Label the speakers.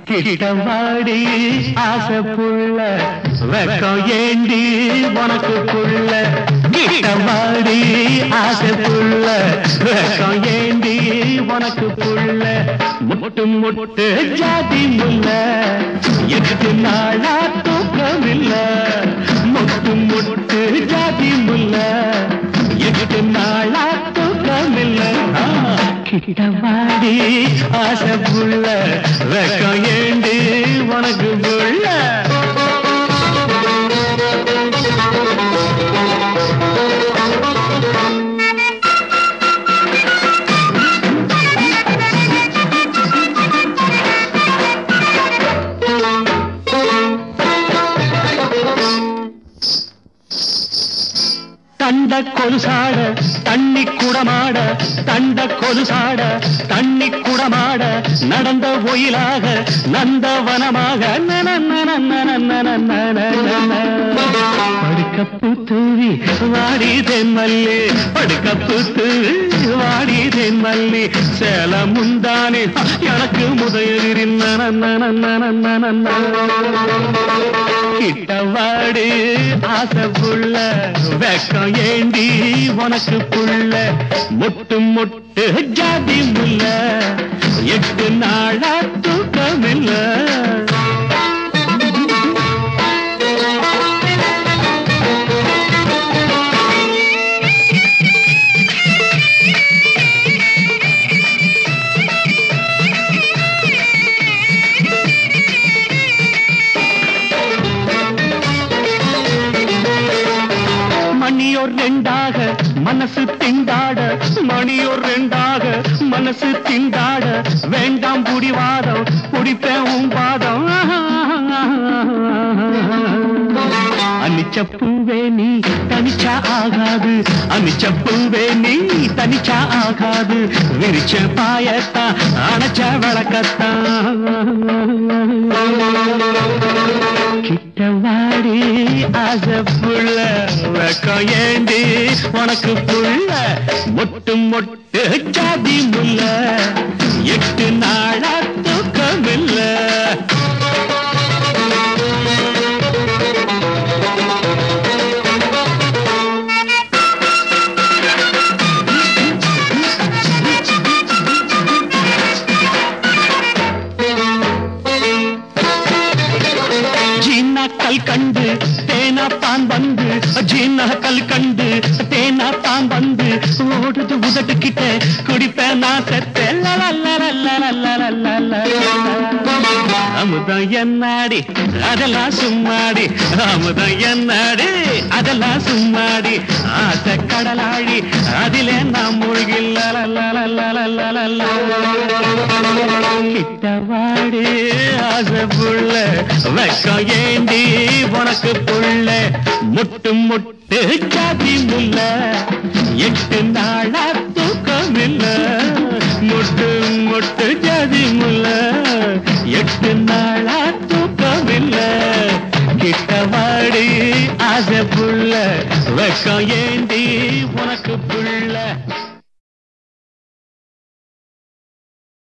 Speaker 1: கிட்டவாடி ஆசை புள்ள வெக்கம் ஏண்டி உனக்கு புள்ள கிட்டவாடி ஆசை புள்ள வெக்கம் ஏண்டி உனக்கு புள்ள முட்டு முட்டு ஜாதி முல்ல எட்டு நாளா தூக்கம் இல்ல முட்டு முட்டு ஜாதி முல்ல எட்டு நாளா தூக்கம் இல்ல கிட்டவாடி ஆசை புள்ள வெக்கம் ஏண்டி உனக்கு புள்ள தண்ட கொலுசாட தண்ணி குடமாட தண்ட கொலுசாட தண்ணி குடமாட நடந்த ஒயிலாக நந்தவனமாக படுக்கப்பு தூவி வாடி தென்மல்லி படுக்கப்பு தூவி வாடி தென்மல்லி சேல முந்தானே எனக்கு முதலிரின் கிட்டவாடு ஆசை புள்ள வெக்கம் ஏண்டி உனக்கு புள்ள முட்டு முட்டு ஜாதி முல்ல எட்டு நாளா தூக்கம் இல்ல மணியோர் ரெண்டாக மனசு திண்டாட மணியோர் ரெண்டாக மனசு திண்டாட வேண்டாம் புடிவாதம் குடிப்பேன் உன் பாதம் அனிச்சப்பூவே நீ தனிச்சா ஆகாது அனிச்சப்பூவே நீ தனிச்சா ஆகாது விரிச்ச பாயத்தா அணைச்ச விளக்கத்தான் கிட்டவாடி ஆசை புள்ள வெக்கம் ஏண்டி உனக்கு புள்ள மொட்டு மொட்டு ஜாதி முல்ல எட்டு நாளா தூக்கம் இல்ல ஜீனாக்கள் கண்டு தேனா தான் வந்து ஜீனாக்கள் கண்டு தேனா தான் வந்து ஓடுது உதட்டு கிட்ட குடிப்பேன் நான் செத்தேன் அமுதம் என்னாடி அதெல்லாம் சும்மாடி அமுதம் என்னாடி அதெல்லாம் சும்மாடி ஆசை கடலாழி அதிலே நாம் மூழ்கில் கிட்டவாடி ஆசை புள்ள வெக்கம் ஏண்டி உனக்கு புள்ள முட்டு முட்டு ஜாதி முல்ல எட்டு நாளா தூக்கம் இல்ல முட்டு முட்டு ஜாதி முல்ல எட்டு நாளா தூக்கம் இல்ல கிட்டவாடி ஆசை புள்ள வெக்கம் ஏண்டி உனக்கு